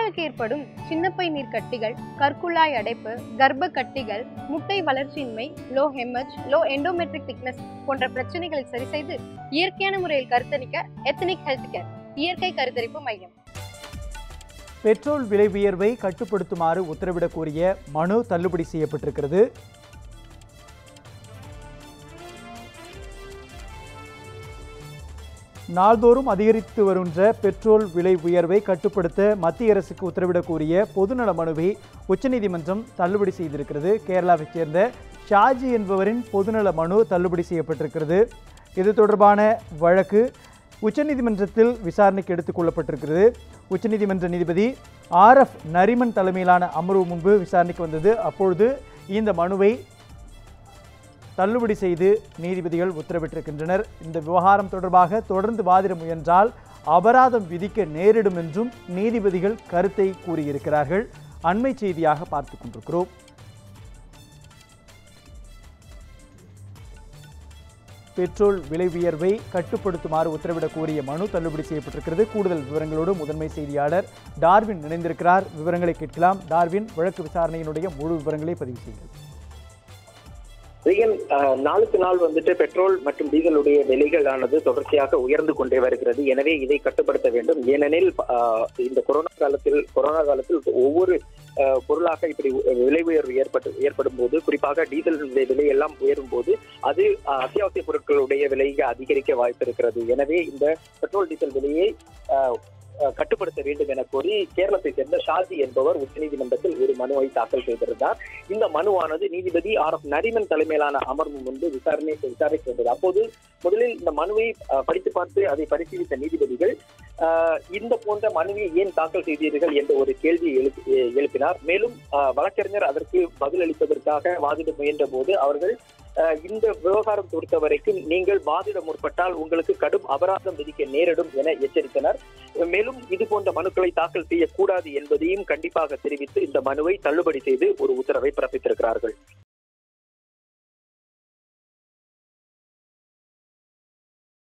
பெண்களுக்கு ஏற்படும் சின்னப்பை நீர் கட்டிகள் கற்குழாய் அடைப்பு கர்ப்ப கட்டிகள் முட்டை வளர்ச்சியின்மை லோ ஹெமஜ் லோ எண்டோமெட்ரிக் திக்னஸ் போன்ற பிரச்சனைகளை சரி செய்து இயற்கையான முறையில் கருத்தரிக்க எத்தனிக் ஹெல்த் கேர் இயற்கை கருத்தரிப்பு மையம் பெட்ரோல் விலை உயர்வை கட்டுப்படுத்துமாறு உத்தரவிடக் கோரிய மனு தள்ளுபடி செய்யப்பட்டிருக்கிறது நாள்தோறும் அதிகரித்து வருகின்ற பெட்ரோல் விலை உயர்வை கட்டுப்படுத்த மத்திய அரசுக்கு உத்தரவிடக் கோரிய பொதுநல மனுவை உச்சநீதிமன்றம் தள்ளுபடி செய்திருக்கிறது கேரளாவைச் சேர்ந்த ஷாஜி என்பவரின் பொதுநல மனு தள்ளுபடி செய்யப்பட்டிருக்கிறது இது தொடர்பான வழக்கு உச்சநீதிமன்றத்தில் விசாரணைக்கு எடுத்துக் கொள்ளப்பட்டிருக்கிறது உச்சநீதிமன்ற நீதிபதி ஆர் எஃப் நரிமன் தலைமையிலான அமர்வு முன்பு விசாரணைக்கு வந்தது அப்பொழுது இந்த மனுவை தள்ளுபடி செய்து நீதிபதிகள் உத்தரவிட்டிருக்கின்றனர் இந்த விவகாரம் தொடர்பாக தொடர்ந்து வாதிட முயன்றால் அபராதம் விதிக்க நேரிடும் என்றும் நீதிபதிகள் கருத்தை கூறியிருக்கிறார்கள் அண்மை செய்தியாக பார்த்து கொண்டிருக்கிறோம் பெட்ரோல் விலை உயர்வை கட்டுப்படுத்துமாறு உத்தரவிடக் கோரிய மனு தள்ளுபடி செய்யப்பட்டிருக்கிறது கூடுதல் விவரங்களோடு முதன்மை செய்தியாளர் டார்வின் இணைந்திருக்கிறார் விவரங்களை கேட்கலாம் டார்வின் வழக்கு விசாரணையினுடைய முழு விவரங்களை பதிவு செய்யுங்கள் ரியல் அஹ், நாளுக்கு நாள் வந்துட்டு பெட்ரோல் மற்றும் டீசலுடைய விலைகளானது தொடர்ச்சியாக உயர்ந்து கொண்டே வருகிறது எனவே இதை கட்டுப்படுத்த வேண்டும் ஏனெனில் அஹ், இந்த கொரோனா காலத்தில் கொரோனா காலத்தில் ஒவ்வொரு அஹ், பொருளாக இப்படி விலை உயர்வு ஏற்பட்டு ஏற்படும் போது குறிப்பாக டீசல் விலை எல்லாம் உயரும் போது அது அஹ், அத்தியாவசிய பொருட்களுடைய விலை அதிகரிக்க வாய்ப்பு இருக்கிறது எனவே இந்த பெட்ரோல் டீசல் விலையை அஹ், அஹ், கட்டுப்படுத்த வேண்டும் என கோரி கேரளத்தை சேர்ந்த ஷாஜி என்பவர் உச்சநீதிமன்றத்தில் ஒரு மனுவை தாக்கல் செய்திருந்தார் இந்த மனுவானது நீதிபதி ஆர் எஃப் நரிமன் தலைமையிலான அமர்வு முன்பு விசாரணை விசாரித்து வந்தது அப்போது முதலில் இந்த மனுவை அஹ், படித்து பார்த்து அதை பரிசீலித்த நீதிபதிகள் அஹ், இந்த போன்ற மனுவை ஏன் தாக்கல் செய்தீர்கள் என்ற ஒரு கேள்வியை எழுப்பி எ- எழுப்பினார் மேலும் அஹ், வழக்கறிஞர் அதற்கு பதிலளிப்பதற்காக வாதிட முயன்ற போது அவர்கள் அஹ், இந்த விவகாரம் பொறுத்த வரைக்கும் நீங்கள் வாதிட முற்பட்டால் உங்களுக்கு கடும் அபராதம் விதிக்க நேரிடும் என எச்சரித்தனர் மேலும் இது போன்ற மனுக்களை தாக்கல் செய்யக்கூடாது என்பதையும் கண்டிப்பாக தெரிவித்து இந்த மனுவை தள்ளுபடி செய்து ஒரு உத்தரவை பிறப்பித்திருக்கிறார்கள்